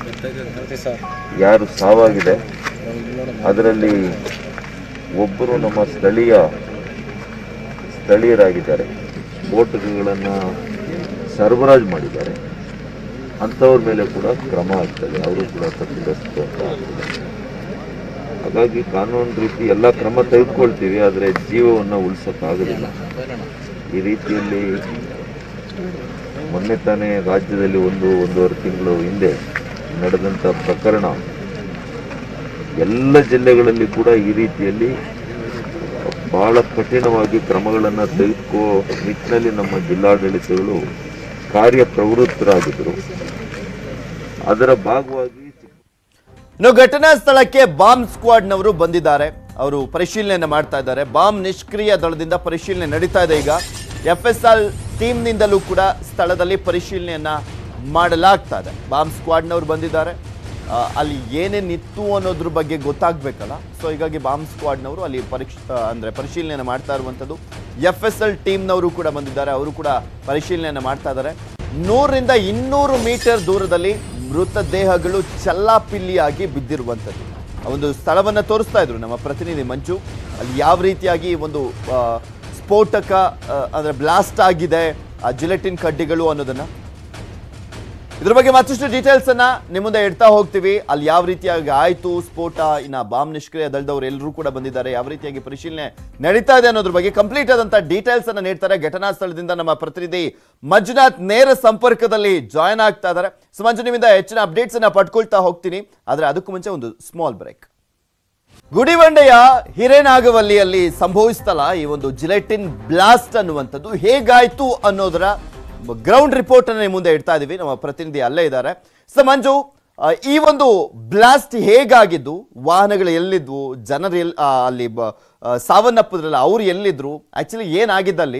ಯಾರು ಸಾವಾಗಿದೆ ಅದರಲ್ಲಿ ಒಬ್ಬರು ನಮ್ಮ ಸ್ಥಳೀಯ ಸ್ಥಳೀಯರಾಗಿದ್ದಾರೆ ಸ್ಫೋಟಕಗಳನ್ನು ಸರಬರಾಜು ಮಾಡಿದ್ದಾರೆ ಅಂಥವ್ರ ಮೇಲೆ ಕೂಡ ಕ್ರಮ ಆಗ್ತದೆ ಅವರು ಕೂಡ ತಪ್ಪಿತಸ್ಥರು ಅಂತ ಆಗ್ತದೆ ಹಾಗಾಗಿ ಕಾನೂನು ರೀತಿ ಎಲ್ಲ ಕ್ರಮ ತೆಗೆದುಕೊಳ್ತೀವಿ ಆದರೆ ಜೀವವನ್ನು ಉಳಿಸೋಕ್ಕಾಗೋದಿಲ್ಲ ಈ ರೀತಿಯಲ್ಲಿ ಮೊನ್ನೆ ತಾನೇ ರಾಜ್ಯದಲ್ಲಿ ಒಂದು ಒಂದೂವರೆ ತಿಂಗಳು ಹಿಂದೆ ನಡೆದಂಥ ಪ್ರಕರಣ ಎಲ್ಲ ಜಿಲ್ಲೆಗಳಲ್ಲಿ ಕೂಡ ಈ ರೀತಿಯಲ್ಲಿ ಬಹಳ ಕಠಿಣವಾಗಿ ಕ್ರಮಗಳನ್ನು ತೆಗೆದುಕೋ ನಿಟ್ಟಿನಲ್ಲಿ ನಮ್ಮ ಜಿಲ್ಲಾಡಳಿತಗಳು ಕಾರ್ಯಪ್ರವೃತ್ತರಾಗಿದ್ದರು ಅದರ ಭಾಗವಾಗಿ ಇನ್ನು ಘಟನಾ ಸ್ಥಳಕ್ಕೆ ಬಾಂಬ್ ಸ್ಕ್ವಾಡ್ನವರು ಬಂದಿದ್ದಾರೆ ಅವರು ಪರಿಶೀಲನೆ ಮಾಡ್ತಾ ಇದ್ದಾರೆ ಬಾಂಬ್ ನಿಷ್ಕ್ರಿಯ ದಳದಿಂದ ಪರಿಶೀಲನೆ ನಡೀತಾ ಇದೆ ಈಗ ಎಫ್ ಎಸ್ ಎಲ್ ಟೀಮ್ನಿಂದಲೂ ಕೂಡ ಸ್ಥಳದಲ್ಲಿ ಪರಿಶೀಲನೆಯನ್ನ ಮಾಡಲಾಗ್ತಾ ಇದೆ ಬಾಂಬ್ ಸ್ಕ್ವಾಡ್ನವರು ಬಂದಿದ್ದಾರೆ ಆ, ಅಲ್ಲಿ ಏನೇನಿತ್ತು ಅನ್ನೋದ್ರ ಬಗ್ಗೆ ಗೊತ್ತಾಗ್ಬೇಕಲ್ಲ ಸೊ ಹೀಗಾಗಿ ಬಾಂಬ್ ಸ್ಕ್ವಾಡ್ನವರು ಅಲ್ಲಿ ಪರೀಕ್ಷ ಆ, ಅಂದ್ರೆ ಪರಿಶೀಲನೆ ಮಾಡ್ತಾ ಇರುವಂಥದ್ದು ಎಫ್ ಎಸ್ ಎಲ್ ಟೀಮ್ನವರು ಕೂಡ ಬಂದಿದ್ದಾರೆ ಅವರು ಕೂಡ ಪರಿಶೀಲನೆಯನ್ನು ಮಾಡ್ತಾ ಇದ್ದಾರೆ ನೂರರಿಂದ ಇನ್ನೂರು ಮೀಟರ್ ದೂರದಲ್ಲಿ ಮೃತದೇಹಗಳು ಚಲ್ಲಾಪಿಲ್ಲಿಯಾಗಿ ಬಿದ್ದಿರುವಂಥದ್ದು ಆ ಒಂದು ಸ್ಥಳವನ್ನು ತೋರಿಸ್ತಾ ಇದ್ರು ನಮ್ಮ ಪ್ರತಿನಿಧಿ ಮಂಜು ಅಲ್ಲಿ ಯಾವ ರೀತಿಯಾಗಿ ಒಂದು ಆ, ಸ್ಫೋಟಕ ಆ, ಅಂದ್ರೆ ಬ್ಲಾಸ್ಟ್ ಆಗಿದೆ ಆ ಜಿಲೆಟಿನ್ ಕಡ್ಡಿಗಳು ಅನ್ನೋದನ್ನ ಇದ್ರ ಬಗ್ಗೆ ಮತ್ತಷ್ಟು ಡೀಟೇಲ್ಸ್ ಅನ್ನ ನಿಮ್ಮ ಮುಂದೆ ಇಡ್ತಾ ಹೋಗ್ತೀವಿ ಅಲ್ಲಿ ಯಾವ ರೀತಿಯಾಗಿ ಆಯ್ತು ಸ್ಫೋಟ ಇನ್ನ ಬಾಂಬ್ ನಿಷ್ಕ್ರಿಯ ದಳದವರು ಎಲ್ಲರೂ ಕೂಡ ಬಂದಿದ್ದಾರೆ ಯಾವ ರೀತಿಯಾಗಿ ಪರಿಶೀಲನೆ ನಡೀತಾ ಇದೆ ಅನ್ನೋದ್ರ ಬಗ್ಗೆ ಕಂಪ್ಲೀಟ್ ಆದಂತ ಡೀಟೇಲ್ಸ್ ಅನ್ನ ನೀಡ್ತಾರೆ ಘಟನಾ ಸ್ಥಳದಿಂದ ನಮ್ಮ ಪ್ರತಿನಿಧಿ ಮಂಜುನಾಥ್ ನೇರ ಸಂಪರ್ಕದಲ್ಲಿ ಜಾಯ್ನ್ ಆಗ್ತಾ ಇದ್ದಾರೆ ಸೊ ಮಂಜು ನಿಮ್ಮಿಂದ ಹೆಚ್ಚಿನ ಅಪ್ಡೇಟ್ಸ್ ಅನ್ನ ಪಡ್ಕೊಳ್ತಾ ಹೋಗ್ತೀನಿ ಆದ್ರೆ ಅದಕ್ಕೂ ಮುಂಚೆ ಒಂದು ಸ್ಮಾಲ್ ಬ್ರೇಕ್ ಗುಡಿಬಂಡೆಯ ಹಿರೇನಾಗವಲ್ಲಿಯಲ್ಲಿ ಸಂಭವಿಸ್ತಲ್ಲ ಈ ಒಂದು ಜಿಲೆಟಿನ್ ಬ್ಲಾಸ್ಟ್ ಅನ್ನುವಂಥದ್ದು ಹೇಗಾಯ್ತು ಅನ್ನೋದರ ಗ್ರೌಂಡ್ ರಿಪೋರ್ಟ್ ಅನ್ನ ನಿಮ್ಮ ಮುಂದೆ ಇಡ್ತಾ ಇದೀವಿ ನಮ್ಮ ಪ್ರತಿನಿಧಿ ಅಲ್ಲೇ ಇದ್ದಾರೆ ಸೊ ಮಂಜು ಆ, ಈ ಒಂದು ಬ್ಲಾಸ್ಟ್ ಹೇಗಾಗಿದ್ದು ವಾಹನಗಳು ಎಲ್ಲಿದ್ವು ಜನರು ಎಲ್ ಆ, ಅಲ್ಲಿ ಬ- ಆ, ಸಾವನ್ನಪ್ಪಿದ್ರಲ್ಲ ಅವ್ರು ಎಲ್ಲಿದ್ರು ಆಕ್ಚುಲಿ ಏನಾಗಿದ್ದಲ್ಲಿ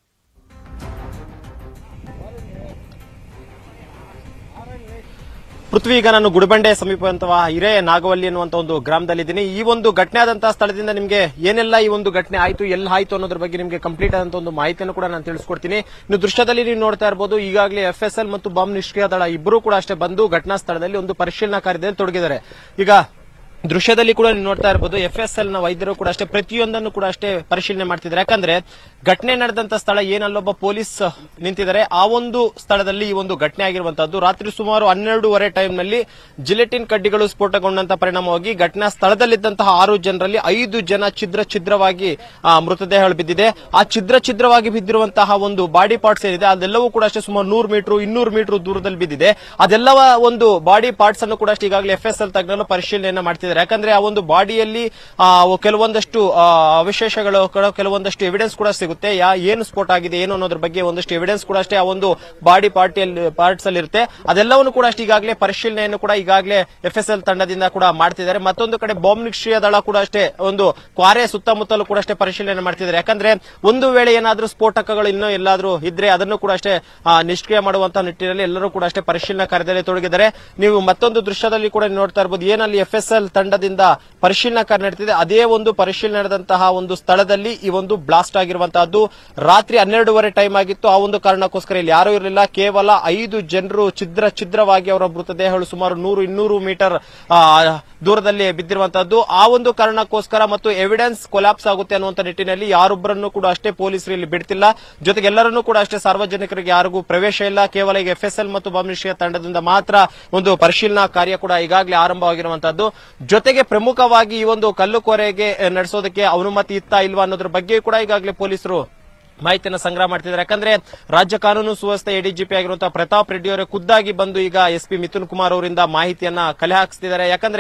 ಪೃಥ್ವಿ ಈಗ ನಾನು ಗುಡಿಬಂಡೆ ಸಮೀಪ ಅಥವಾ ಹಿರೇ ನಾಗವಲ್ಲಿ ಅನ್ನುವಂತ ಒಂದು ಗ್ರಾಮದಲ್ಲಿದ್ದೀನಿ ಈ ಒಂದು ಘಟನೆ ಆದಂತಹ ಸ್ಥಳದಿಂದ ನಿಮಗೆ ಏನೆಲ್ಲ ಈ ಒಂದು ಘಟನೆ ಆಯ್ತು ಎಲ್ಲ ಆಯ್ತು ಅನ್ನೋದ್ರ ಬಗ್ಗೆ ನಿಮಗೆ ಕಂಪ್ಲೀಟ್ ಆದಂತ ಒಂದು ಮಾಹಿತಿಯನ್ನು ಕೂಡ ನಾನು ತಿಳಿಸ್ಕೊಡ್ತೀನಿ ಇನ್ನು ದೃಶ್ಯದಲ್ಲಿ ನೀವು ನೋಡ್ತಾ ಇರಬಹುದು ಈಗಾಗಲೇ ಎಫ್ ಎಸ್ ಎಲ್ ಮತ್ತು ಬಾಂಬ್ ನಿಷ್ಕ್ರಿಯ ದಳ ಇಬ್ಬರು ಕೂಡ ಅಷ್ಟೇ ಬಂದು ಘಟನಾ ಸ್ಥಳದಲ್ಲಿ ಒಂದು ಪರಿಶೀಲನಾ ಕಾರ್ಯದಲ್ಲಿ ತೊಡಗಿದ್ದಾರೆ ಈಗ ದೃಶ್ಯದಲ್ಲಿ ಕೂಡ ನೀವು ನೋಡ್ತಾ ಇರಬಹುದು ಎಫ್ ಎಸ್ ಎಲ್ ನ ವೈದ್ಯರು ಕೂಡ ಅಷ್ಟೇ ಪ್ರತಿಯೊಂದನ್ನು ಕೂಡ ಅಷ್ಟೇ ಪರಿಶೀಲನೆ ಮಾಡ್ತಿದ್ದಾರೆ ಯಾಕಂದ್ರೆ ಘಟನೆ ನಡೆದಂತ ಸ್ಥಳ ಏನಲ್ಲೊಬ್ಬ ಪೊಲೀಸ್ ನಿಂತಿದ್ದಾರೆ ಆ ಒಂದು ಸ್ಥಳದಲ್ಲಿ ಈ ಒಂದು ಘಟನೆ ಆಗಿರುವಂತದ್ದು ರಾತ್ರಿ ಸುಮಾರು ಹನ್ನೆರಡೂವರೆ ಟೈಮ್ ನಲ್ಲಿ ಜಿಲೆಟಿನ್ ಕಡ್ಡಿಗಳು ಸ್ಫೋಟಗೊಂಡಂತ ಪರಿಣಾಮವಾಗಿ ಘಟನಾ ಸ್ಥಳದಲ್ಲಿದ್ದಂತಹ ಆರು ಜನರಲ್ಲಿ ಐದು ಜನ ಛಿದ್ರ ಛಿದ್ರವಾಗಿ ಆ, ಮೃತದೇಹಗಳು ಬಿದ್ದಿದೆ ಆ ಛಿದ್ರ ಛಿದ್ರವಾಗಿ ಬಿದ್ದಿರುವಂತಹ ಒಂದು ಬಾಡಿ ಪಾರ್ಟ್ಸ್ ಏನಿದೆ ಅದೆಲ್ಲವೂ ಕೂಡ ಅಷ್ಟೇ ಸುಮಾರು ನೂರು ಮೀಟರ್ ಇನ್ನೂರು ಮೀಟರ್ ದೂರದಲ್ಲಿ ಬಿದ್ದಿದೆ ಅದೆಲ್ಲವ ಒಂದು ಬಾಡಿ ಪಾರ್ಟ್ಸ್ ಅನ್ನು ಕೂಡ ಅಷ್ಟೇ ಈಗಾಗಲೇ ಎಫ್ ಎಸ್ ಎಲ್ ತಜ್ಞರು ಪರಿಶೀಲನೆಯನ್ನ ಮಾಡ್ತಿದ್ದಾರೆ ಯಾಕಂದ್ರೆ ಆ ಒಂದು ಬಾಡಿಯಲ್ಲಿ ಆ, ಕೆಲವೊಂದಷ್ಟು ಆ, ಅವಶೇಷಗಳು ಕೂಡ ಕೆಲವೊಂದಷ್ಟು ಎವಿಡೆನ್ಸ್ ಕೂಡ ಸಿಗುತ್ತೆ ಯಾ ಏನು ಸ್ಫೋಟ ಆಗಿದೆ ಏನು ಅನ್ನೋದ್ರ ಬಗ್ಗೆ ಒಂದಷ್ಟು ಎವಿಡೆನ್ಸ್ ಕೂಡ ಅಷ್ಟೇ ಆ ಒಂದು ಬಾಡಿ ಪಾರ್ಟಿಯಲ್ಲಿ ಪಾರ್ಟ್ಸ್ ಅಲ್ಲಿ ಇರುತ್ತೆ ಅದೆಲ್ಲವನ್ನು ಕೂಡ ಅಷ್ಟೇ ಈಗಾಗಲೇ ಪರಿಶೀಲನೆಯನ್ನು ಕೂಡ ಈಗಾಗಲೇ ಎಫ್ ಎಸ್ ಎಲ್ ತಂಡದಿಂದ ಕೂಡ ಮಾಡ್ತಿದ್ದಾರೆ ಮತ್ತೊಂದು ಕಡೆ ಬಾಂಬ್ ನಿಷ್ಕ್ರಿಯ ದಳ ಕೂಡ ಅಷ್ಟೇ ಒಂದು ಕ್ವಾರೆ ಸುತ್ತಮುತ್ತಲೂ ಕೂಡ ಅಷ್ಟೇ ಪರಿಶೀಲನೆ ಮಾಡ್ತಿದ್ದಾರೆ ಯಾಕಂದ್ರೆ ಒಂದು ವೇಳೆ ಏನಾದ್ರೂ ಸ್ಫೋಟಕಗಳು ಇನ್ನೂ ಎಲ್ಲಾದ್ರೂ ಇದ್ರೆ ಅದನ್ನು ಕೂಡ ಅಷ್ಟೇ ಆ, ನಿಷ್ಕ್ರಿಯ ಮಾಡುವಂತಹ ನಿಟ್ಟಿನಲ್ಲಿ ಎಲ್ಲರೂ ಕೂಡ ಅಷ್ಟೇ ಪರಿಶೀಲನಾ ಕಾರ್ಯದಲ್ಲಿ ತೊಡಗಿದ್ದಾರೆ ನೀವು ಮತ್ತೊಂದು ದೃಶ್ಯದಲ್ಲಿ ಕೂಡ ನೋಡ್ತಾ ಇರಬಹುದು ಏನಲ್ಲಿ ಎಫ್ ಎಸ್ ಎಲ್ ತಂಡದಿಂದ ಪರಿಶೀಲನಾ ಕಾರ್ಯ ನಡೀತಿದೆ ಅದೇ ಒಂದು ಪರಿಶೀಲನೆ ನಡೆದಂತಹ ಒಂದು ಸ್ಥಳದಲ್ಲಿ ಈ ಒಂದು ಬ್ಲಾಸ್ಟ್ ಆಗಿರುವಂತಹದ್ದು ರಾತ್ರಿ ಹನ್ನೆರಡೂವರೆ ಟೈಮ್ ಆಗಿತ್ತು ಆ ಒಂದು ಕಾರಣಕ್ಕೋಸ್ಕರ ಇಲ್ಲಿ ಯಾರೂ ಇರಲಿಲ್ಲ ಕೇವಲ ಐದು ಜನರು ಛಿದ್ರ ಛಿದ್ರವಾಗಿ ಅವರ ಮೃತದೇಹಗಳು ಸುಮಾರು ನೂರು ಇನ್ನೂರು ಮೀಟರ್ ಆ, ದೂರದಲ್ಲಿ ಬಿದ್ದಿರುವಂತಹದ್ದು ಆ ಒಂದು ಕಾರಣಕ್ಕೋಸ್ಕರ ಮತ್ತು ಎವಿಡೆನ್ಸ್ ಕೊಲಾಪ್ಸ್ ಆಗುತ್ತೆ ಅನ್ನುವಂತ ನಿಟ್ಟಿನಲ್ಲಿ ಯಾರೊಬ್ಬರನ್ನು ಕೂಡ ಅಷ್ಟೇ ಪೊಲೀಸರು ಇಲ್ಲಿ ಬಿಡ್ತಿಲ್ಲ ಜೊತೆಗೆ ಎಲ್ಲರನ್ನೂ ಕೂಡ ಅಷ್ಟೇ ಸಾರ್ವಜನಿಕರಿಗೆ ಯಾರಿಗೂ ಪ್ರವೇಶ ಇಲ್ಲ ಕೇವಲ ಈಗ ಎಫ್ ಎಸ್ ಎಲ್ ಮತ್ತು ಬಾಂಬ್ ನಿಷ್ಕ್ರಿಯ ತಂಡದಿಂದ ಮಾತ್ರ ಒಂದು ಪರಿಶೀಲನಾ ಕಾರ್ಯ ಕೂಡ ಈಗಾಗಲೇ ಆರಂಭವಾಗಿರುವಂತಹದ್ದು ಜೊತೆಗೆ ಪ್ರಮುಖವಾಗಿ ಈ ಒಂದು ಕಲ್ಲುಕೋರೆಗೆ ಅಹ್, ನಡೆಸೋದಕ್ಕೆ ಅನುಮತಿ ಇತ್ತಾ ಇಲ್ವಾ ಅನ್ನೋದ್ರ ಬಗ್ಗೆ ಕೂಡ ಈಗಾಗಲೇ ಪೊಲೀಸರು ಮಾಹಿತಿಯನ್ನು ಸಂಗ್ರಹ ಮಾಡ್ತಿದ್ದಾರೆ ಯಾಕಂದ್ರೆ ರಾಜ್ಯ ಕಾನೂನು ಸುವ್ಯವಸ್ಥೆ ಎಡಿಜಿಪಿ ಆಗಿರುವಂತಹ ಪ್ರತಾಪ್ ರೆಡ್ಡಿ ಅವರೇ ಖುದ್ದಾಗಿ ಬಂದು ಈಗ ಎಸ್ ಪಿ ಮಿಥುನ್ ಕುಮಾರ್ ಅವರಿಂದ ಮಾಹಿತಿಯನ್ನ ಕಲೆ ಹಾಕಿಸ್ತಿದ್ದಾರೆ ಯಾಕಂದ್ರೆ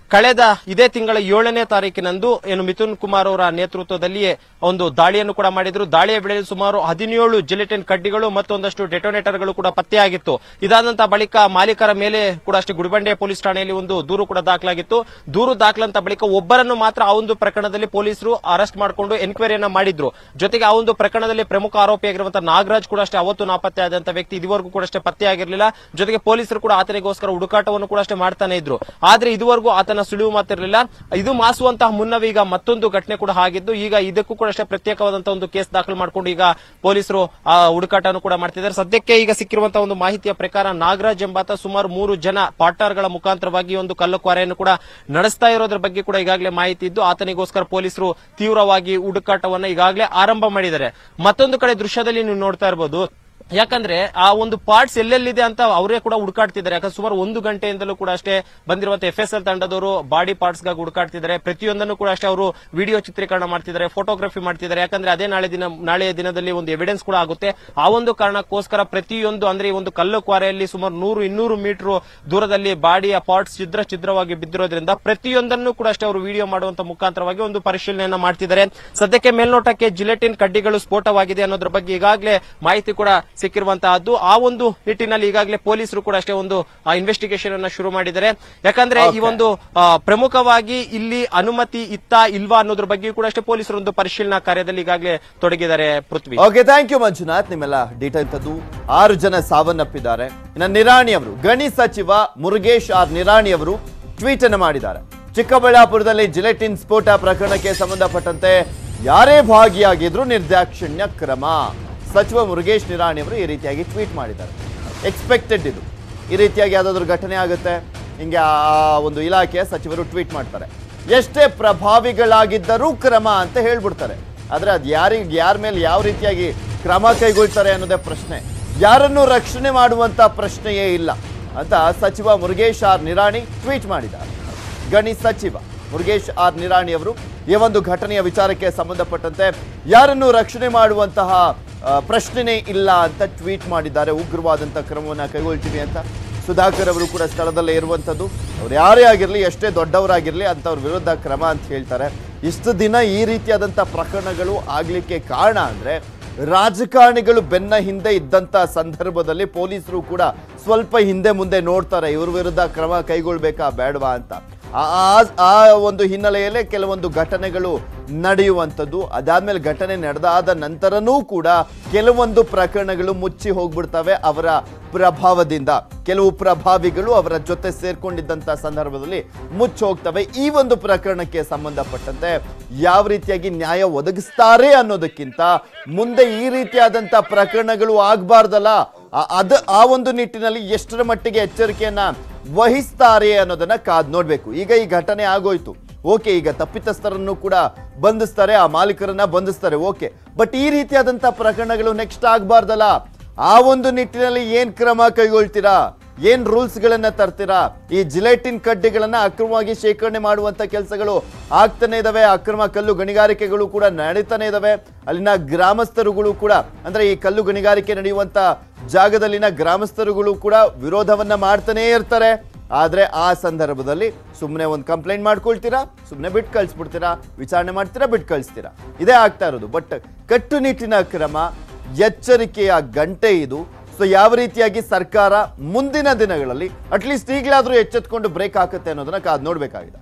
ಕಳೆದ ಇದೇ ತಿಂಗಳ ಏಳನೇ ತಾರೀಕಿನಂದು ಏನು ಮಿಥುನ್ ಕುಮಾರ್ ಅವರ ನೇತೃತ್ವದಲ್ಲಿಯೇ ಒಂದು ದಾಳಿಯನ್ನು ಕೂಡ ಮಾಡಿದ್ರು ದಾಳಿಯ ವೇಳೆಯಲ್ಲಿ ಸುಮಾರು ಹದಿನೇಳು ಜಿಲೆಟಿನ್ ಕಡ್ಡಿಗಳು ಮತ್ತು ಒಂದಷ್ಟು ಡೆಟೋನೇಟರ್ಗಳು ಕೂಡ ಪತ್ತೆಯಾಗಿತ್ತು ಇದಾದಂತಹ ಬಳಿಕ ಮಾಲೀಕರ ಮೇಲೆ ಕೂಡ ಅಷ್ಟೇ ಗುಡಿಬಂಡೆ ಪೊಲೀಸ್ ಠಾಣೆಯಲ್ಲಿ ಒಂದು ದೂರು ಕೂಡ ದಾಖಲಾಗಿತ್ತು ದೂರು ದಾಖಲಂತ ಬಳಿಕ ಒಬ್ಬರನ್ನು ಮಾತ್ರ ಆ ಒಂದು ಪ್ರಕರಣದಲ್ಲಿ ಪೊಲೀಸರು ಅರೆಸ್ಟ್ ಮಾಡಿಕೊಂಡು ಎನ್ಕ್ವೈರಿಯನ್ನ ಮಾಡಿದ್ರು ಜೊತೆಗೆ ಆ ಒಂದು ಪ್ರಕರಣದಲ್ಲಿ ಪ್ರಮುಖ ಆರೋಪಿಯಾಗಿರುವಂತಹ ನಾಗರಾಜ್ ಕೂಡ ಅಷ್ಟೇ ಅವತ್ತು ನಾಪತ್ತೆ ಆದಂತ ವ್ಯಕ್ತಿ ಇದುವರೆಗೂ ಕೂಡ ಅಷ್ಟೇ ಪತ್ತೆಯಾಗಿರಲಿಲ್ಲ ಜೊತೆಗೆ ಪೊಲೀಸರು ಕೂಡ ಆತನಿಗೋಸ್ಕರ ಹುಡುಕಾಟವನ್ನು ಕೂಡ ಅಷ್ಟೇ ಮಾಡ್ತಾನೆ ಇದ್ರು ಆದ್ರೆ ಇದುವರೆಗೂ ಆತನ ಸುಳಿವು ಮಾತಿರಲಿಲ್ಲ ಇದು ಮಾಸುವಂತಹ ಮುನ್ನವೇ ಈಗ ಮತ್ತೊಂದು ಘಟನೆ ಕೂಡ ಆಗಿದ್ದು ಈಗ ಇದಕ್ಕೂ ಕೂಡ ಅಷ್ಟೇ ಪ್ರತ್ಯೇಕವಾದಂತಹ ಒಂದು ಕೇಸ್ ದಾಖಲು ಮಾಡಿಕೊಂಡು ಈಗ ಪೊಲೀಸರು ಆ ಹುಡುಕಾಟವನ್ನು ಕೂಡ ಮಾಡ್ತಿದ್ದಾರೆ ಸದ್ಯಕ್ಕೆ ಈಗ ಸಿಕ್ಕಿರುವಂತಹ ಒಂದು ಮಾಹಿತಿಯ ಪ್ರಕಾರ ನಾಗರಾಜ್ ಎಂಬಾತ ಸುಮಾರು ಮೂರು ಜನ ಪಾರ್ಟ್ನರ್ಗಳ ಮುಖಾಂತರವಾಗಿ ಒಂದು ಕಲ್ಲು ಕ್ವಾರೆಯನ್ನು ಕೂಡ ನಡೆಸ್ತಾ ಇರೋದ್ರ ಬಗ್ಗೆ ಕೂಡ ಈಗಾಗಲೇ ಮಾಹಿತಿ ಇದ್ದು ಆತನಿಗೋಸ್ಕರ ಪೊಲೀಸರು ತೀವ್ರವಾಗಿ ಹುಡುಕಾಟವನ್ನ ಈಗಾಗಲೇ ಆರಂಭ ಮಾಡಿದ್ದಾರೆ ಮತ್ತೊಂದು ಕಡೆ ದೃಶ್ಯದಲ್ಲಿ ನೀವು ನೋಡ್ತಾ ಇರಬಹುದು ಯಾಕಂದ್ರೆ ಆ ಒಂದು ಪಾರ್ಟ್ಸ್ ಎಲ್ಲೆಲ್ಲಿದೆ ಅಂತ ಅವರೇ ಕೂಡ ಹುಡುಕಾಡ್ತಿದ್ದಾರೆ ಯಾಕಂದ್ರೆ ಸುಮಾರು ಒಂದು ಗಂಟೆಯಿಂದಲೂ ಕೂಡ ಅಷ್ಟೇ ಬಂದಿರುವಂತ ಎಫ್ ಎಸ್ ಎಲ್ ತಂಡದವರು ಬಾಡಿ ಪಾರ್ಟ್ಸ್ ಗಾಗಿ ಹುಡುಕಾಡ್ತಿದ್ದಾರೆ ಪ್ರತಿಯೊಂದನ್ನು ಕೂಡ ಅಷ್ಟೇ ಅವರು ವಿಡಿಯೋ ಚಿತ್ರೀಕರಣ ಮಾಡ್ತಿದ್ದಾರೆ ಫೋಟೋಗ್ರಫಿ ಮಾಡ್ತಿದ್ದಾರೆ ಯಾಕಂದ್ರೆ ಅದೇ ನಾಳೆ ದಿನ ನಾಳೆಯ ದಿನದಲ್ಲಿ ಒಂದು ಎವಿಡೆನ್ಸ್ ಕೂಡ ಆಗುತ್ತೆ ಆ ಒಂದು ಕಾರಣಕ್ಕೋಸ್ಕರ ಪ್ರತಿಯೊಂದು ಅಂದ್ರೆ ಈ ಒಂದು ಕಲ್ಲು ಕ್ವಾರೆಯಲ್ಲಿ ಸುಮಾರು ನೂರು ಇನ್ನೂರು ಮೀಟರ್ ದೂರದಲ್ಲಿ ಬಾಡಿಯ ಪಾರ್ಟ್ಸ್ ಛಿದ್ರ ಛಿದ್ರವಾಗಿ ಬಿದ್ದಿರೋದ್ರಿಂದ ಪ್ರತಿಯೊಂದನ್ನು ಕೂಡ ಅಷ್ಟೇ ಅವರು ವಿಡಿಯೋ ಮಾಡುವಂತ ಮುಖಾಂತರವಾಗಿ ಒಂದು ಪರಿಶೀಲನೆಯನ್ನ ಮಾಡ್ತಿದ್ದಾರೆ ಸದ್ಯಕ್ಕೆ ಮೇಲ್ನೋಟಕ್ಕೆ ಜಿಲೆಟಿನ್ ಕಡ್ಡಿಗಳು ಸ್ಫೋಟವಾಗಿದೆ ಅನ್ನೋದ್ರ ಬಗ್ಗೆ ಈಗಾಗಲೇ ಮಾಹಿತಿ ಕೂಡ ಸಿಕ್ಕಿರುವಂತಹದ್ದು ಆ ಒಂದು ನಿಟ್ಟಿನಲ್ಲಿ ಈಗಾಗಲೇ ಪೊಲೀಸರು ಕೂಡ ಅಷ್ಟೇ ಒಂದು ಇನ್ವೆಸ್ಟಿಗೇಷನ್ ಅನ್ನ ಶುರು ಮಾಡಿದ್ದಾರೆ ಯಾಕಂದ್ರೆ ಈ ಒಂದು ಆ, ಪ್ರಮುಖವಾಗಿ ಇಲ್ಲಿ ಅನುಮತಿ ಇತ್ತ ಇಲ್ವಾ ಅನ್ನೋದ್ರ ಬಗ್ಗೆ ಕೂಡ ಅಷ್ಟೇ ಪೊಲೀಸರು ಒಂದು ಪರಿಶೀಲನಾ ಕಾರ್ಯದಲ್ಲಿ ಈಗಾಗಲೇ ತೊಡಗಿದ್ದಾರೆ Prithvi okay thank you Manjunath ನಿಮ್ಮೆಲ್ಲ ಡೀಟೇಲ್ ತದ್ದು ಆರು ಜನ ಸಾವನ್ನಪ್ಪಿದ್ದಾರೆ ಇನ್ನು ನಿರಾಣಿ ಅವರು ಗಣಿ ಸಚಿವ ಮುರುಗೇಶ್ ಆರ್ ನಿರಾಣಿ ಅವರು ಟ್ವೀಟ್ ಅನ್ನು ಮಾಡಿದ್ದಾರೆ ಚಿಕ್ಕಬಳ್ಳಾಪುರದಲ್ಲಿ ಜಿಲೆಟಿನ್ ಸ್ಫೋಟ ಪ್ರಕರಣಕ್ಕೆ ಸಂಬಂಧಪಟ್ಟಂತೆ ಯಾರೇ ಭಾಗಿಯಾಗಿದ್ರು ನಿರ್ದಾಕ್ಷಿಣ್ಯ ಕ್ರಮ ಸಚಿವ ಮುರುಗೇಶ್ ನಿರಾಣಿ ಅವರು ಈ ರೀತಿಯಾಗಿ ಟ್ವೀಟ್ ಮಾಡಿದ್ದಾರೆ ಎಕ್ಸ್ಪೆಕ್ಟೆಡ್ ಇದು ಈ ರೀತಿಯಾಗಿ ಯಾವುದಾದ್ರೂ ಘಟನೆ ಆಗುತ್ತೆ ಹಿಂಗೆ ಆ ಒಂದು ಇಲಾಖೆಯ ಸಚಿವರು ಟ್ವೀಟ್ ಮಾಡ್ತಾರೆ ಎಷ್ಟೇ ಪ್ರಭಾವಿಗಳಾಗಿದ್ದರೂ ಕ್ರಮ ಅಂತ ಹೇಳ್ಬಿಡ್ತಾರೆ ಆದ್ರೆ ಅದು ಯಾರಿಗೆ ಯಾರ ಮೇಲೆ ಯಾವ ರೀತಿಯಾಗಿ ಕ್ರಮ ಕೈಗೊಳ್ತಾರೆ ಅನ್ನೋದೇ ಪ್ರಶ್ನೆ ಯಾರನ್ನು ರಕ್ಷಣೆ ಮಾಡುವಂತ ಪ್ರಶ್ನೆಯೇ ಇಲ್ಲ ಅಂತ ಸಚಿವ ಮುರುಗೇಶ್ ಆರ್ ನಿರಾಣಿ ಟ್ವೀಟ್ ಮಾಡಿದ್ದಾರೆ ಗಣಿ ಸಚಿವ ಮುರುಗೇಶ್ ಆರ್ ನಿರಾಣಿ ಅವರು ಈ ಒಂದು ಘಟನೆಯ ವಿಚಾರಕ್ಕೆ ಸಂಬಂಧಪಟ್ಟಂತೆ ಯಾರನ್ನು ರಕ್ಷಣೆ ಮಾಡುವಂತಹ ಆ, ಪ್ರಶ್ನೆನೇ ಇಲ್ಲ ಅಂತ ಟ್ವೀಟ್ ಮಾಡಿದ್ದಾರೆ ಉಗ್ರವಾದಂಥ ಕ್ರಮವನ್ನು ಕೈಗೊಳ್ತೀವಿ ಅಂತ ಸುಧಾಕರ್ ಅವರು ಕೂಡ ಸ್ಥಳದಲ್ಲೇ ಇರುವಂಥದ್ದು ಅವ್ರು ಯಾರೇ ಆಗಿರಲಿ ಎಷ್ಟೇ ದೊಡ್ಡವರಾಗಿರಲಿ ಅಂಥವ್ರ ವಿರುದ್ಧ ಕ್ರಮ ಅಂತ ಹೇಳ್ತಾರೆ ಇಷ್ಟು ದಿನ ಈ ರೀತಿಯಾದಂಥ ಪ್ರಕರಣಗಳು ಆಗಲಿಕ್ಕೆ ಕಾರಣ ಅಂದರೆ ರಾಜಕಾರಣಿಗಳು ಬೆನ್ನ ಹಿಂದೆ ಇದ್ದಂಥ ಸಂದರ್ಭದಲ್ಲಿ ಪೊಲೀಸರು ಕೂಡ ಸ್ವಲ್ಪ ಹಿಂದೆ ಮುಂದೆ ನೋಡ್ತಾರೆ ಇವ್ರ ವಿರುದ್ಧ ಕ್ರಮ ಕೈಗೊಳ್ಬೇಕಾ ಬೇಡವಾ ಅಂತ ಆ- ಆ- ಆ ಒಂದು ಹಿನ್ನೆಲೆಯಲ್ಲೇ ಕೆಲವೊಂದು ಘಟನೆಗಳು ನಡೆಯುವಂಥದ್ದು ಅದಾದ್ಮೇಲೆ ಘಟನೆ ನಡೆದಾದ ನಂತರನೂ ಕೂಡ ಕೆಲವೊಂದು ಪ್ರಕರಣಗಳು ಮುಚ್ಚಿ ಹೋಗ್ಬಿಡ್ತವೆ ಅವರ ಪ್ರಭಾವದಿಂದ ಕೆಲವು ಪ್ರಭಾವಿಗಳು ಅವರ ಜೊತೆ ಸೇರ್ಕೊಂಡಿದ್ದಂಥ ಸಂದರ್ಭದಲ್ಲಿ ಮುಚ್ಚಿ ಹೋಗ್ತವೆ ಈ ಒಂದು ಪ್ರಕರಣಕ್ಕೆ ಸಂಬಂಧಪಟ್ಟಂತೆ ಯಾವ ರೀತಿಯಾಗಿ ನ್ಯಾಯ ಒದಗಿಸ್ತಾರೆ ಅನ್ನೋದಕ್ಕಿಂತ ಮುಂದೆ ಈ ರೀತಿಯಾದಂಥ ಪ್ರಕರಣಗಳು ಆಗ್ಬಾರ್ದಲ್ಲ ಆ- ಅದ ಆ ಒಂದು ನಿಟ್ಟಿನಲ್ಲಿ ಎಷ್ಟರ ಮಟ್ಟಿಗೆ ಎಚ್ಚರಿಕೆಯನ್ನ ವಹಿಸ್ತಾರೆ ಅನ್ನೋದನ್ನ ಕಾದ್ ನೋಡ್ಬೇಕು ಈಗ ಈ ಘಟನೆ ಆಗೋಯ್ತು ಓಕೆ ಈಗ ತಪ್ಪಿತಸ್ಥರನ್ನು ಕೂಡ ಬಂಧಿಸ್ತಾರೆ ಆ ಮಾಲೀಕರನ್ನ ಬಂಧಿಸ್ತಾರೆ ಓಕೆ ಬಟ್ ಈ ರೀತಿಯಾದಂಥ ಪ್ರಕರಣಗಳು ನೆಕ್ಸ್ಟ್ ಆಗ್ಬಾರ್ದಲ್ಲ ಆ ಒಂದು ನಿಟ್ಟಿನಲ್ಲಿ ಏನ್ ಕ್ರಮ ಕೈಗೊಳ್ತೀರಾ ಏನ್ ರೂಲ್ಸ್ ಗಳನ್ನ ತರ್ತೀರಾ ಈ ಜಿಲೆಟಿನ್ ಕಡ್ಡಿಗಳನ್ನ ಅಕ್ರಮವಾಗಿ ಶೇಖರಣೆ ಮಾಡುವಂತ ಕೆಲಸಗಳು ಆಗ್ತಾನೆ ಇದಾವೆ ಅಕ್ರಮ ಕಲ್ಲು ಗಣಿಗಾರಿಕೆಗಳು ಕೂಡ ನಡೀತಾನೆ ಇದಾವೆ ಅಲ್ಲಿನ ಗ್ರಾಮಸ್ಥರುಗಳು ಕೂಡ ಅಂದ್ರೆ ಈ ಕಲ್ಲು ಗಣಿಗಾರಿಕೆ ನಡೆಯುವಂತ ಜಾಗದಲ್ಲಿನ ಗ್ರಾಮಸ್ಥರುಗಳು ಕೂಡ ವಿರೋಧವನ್ನ ಮಾಡ್ತಾನೇ ಇರ್ತಾರೆ ಆದ್ರೆ ಆ ಸಂದರ್ಭದಲ್ಲಿ ಸುಮ್ಮನೆ ಒಂದು ಕಂಪ್ಲೇಂಟ್ ಮಾಡ್ಕೊಳ್ತೀರಾ ಸುಮ್ಮನೆ ಬಿಟ್ಟು ಕಳಿಸ್ಬಿಡ್ತೀರಾ ವಿಚಾರಣೆ ಮಾಡ್ತೀರಾ ಬಿಟ್ಟು ಕಳಿಸ್ತೀರಾ ಇದೇ ಆಗ್ತಾ ಇರೋದು ಬಟ್ ಕಟ್ಟುನಿಟ್ಟಿನ ಕ್ರಮ ಎಚ್ಚರಿಕೆಯ ಗಂಟೆ ಇದು ಸೊ ಯಾವ ರೀತಿಯಾಗಿ ಸರ್ಕಾರ ಮುಂದಿನ ದಿನಗಳಲ್ಲಿ ಅಟ್ಲೀಸ್ಟ್ ಈಗಲಾದ್ರೂ ಎಚ್ಚೆತ್ಕೊಂಡು ಬ್ರೇಕ್ ಹಾಕುತ್ತೆ ಅನ್ನೋದನ್ನ ಕಾದ್ ನೋಡ್ಬೇಕಾಗಿದೆ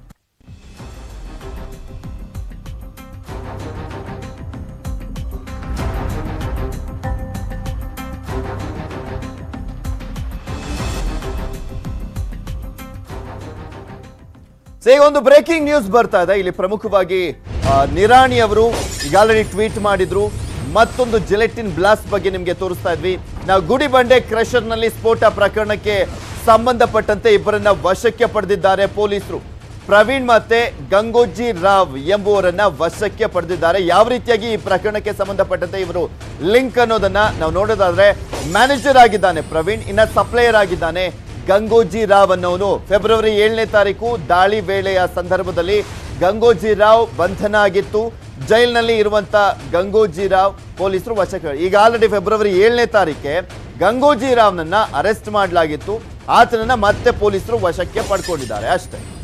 ಸೊ ಈಗ ಒಂದು ಬ್ರೇಕಿಂಗ್ ನ್ಯೂಸ್ ಬರ್ತಾ ಇದೆ ಇಲ್ಲಿ ಪ್ರಮುಖವಾಗಿ ಆ, ನಿರಾಣಿ ಅವರು ಈಗ ಆಲ್ರೆಡಿ ಟ್ವೀಟ್ ಮಾಡಿದ್ರು ಮತ್ತೊಂದು ಜಿಲೆಟಿನ್ ಬ್ಲಾಸ್ಟ್ ಬಗ್ಗೆ ನಿಮಗೆ ತೋರಿಸ್ತಾ ಇದ್ವಿ ನಾವು ಗುಡಿಬಂಡೆ ಕ್ರಷರ್ ನಲ್ಲಿ ಸ್ಫೋಟ ಪ್ರಕರಣಕ್ಕೆ ಸಂಬಂಧಪಟ್ಟಂತೆ ಇಬ್ಬರನ್ನ ವಶಕ್ಕೆ ಪಡೆದಿದ್ದಾರೆ ಪೊಲೀಸರು ಪ್ರವೀಣ್ ಮತ್ತೆ ಗಂಗೋಜಿ ರಾವ್ ಎಂಬುವರನ್ನ ವಶಕ್ಕೆ ಪಡೆದಿದ್ದಾರೆ ಯಾವ ರೀತಿಯಾಗಿ ಈ ಪ್ರಕರಣಕ್ಕೆ ಸಂಬಂಧಪಟ್ಟಂತೆ ಇವರು ಲಿಂಕ್ ಅನ್ನೋದನ್ನ ನಾವು ನೋಡೋದಾದ್ರೆ ಮ್ಯಾನೇಜರ್ ಆಗಿದ್ದಾನೆ ಪ್ರವೀಣ್ ಇನ್ನ ಸಪ್ಲೈಯರ್ ಆಗಿದ್ದಾನೆ ಗಂಗೋಜಿ ರಾವ್ ಅನ್ನೋನು ಫೆಬ್ರವರಿ ಏಳನೇ ತಾರೀಕು ದಾಳಿ ವೇಳೆಯ ಸಂದರ್ಭದಲ್ಲಿ ಗಂಗೋಜಿ ರಾವ್ ಬಂಧನ ಆಗಿತ್ತು ಜೈಲಿನಲ್ಲಿ ಇರುವಂತ ಗಂಗೋಜಿ ರಾವ್ ಪೊಲೀಸರು ವಶಕ್ಕೆ ಈಗ ಆಲ್ರೆಡಿ ಫೆಬ್ರವರಿ ಏಳನೇ ತಾರೀಕೆ ಗಂಗೋಜಿ ರಾವ್ನನ್ನ ಅರೆಸ್ಟ್ ಮಾಡಲಾಗಿತ್ತು ಆತನನ್ನ ಮತ್ತೆ ಪೊಲೀಸರು ವಶಕ್ಕೆ ಪಡ್ಕೊಂಡಿದ್ದಾರೆ ಅಷ್ಟೇ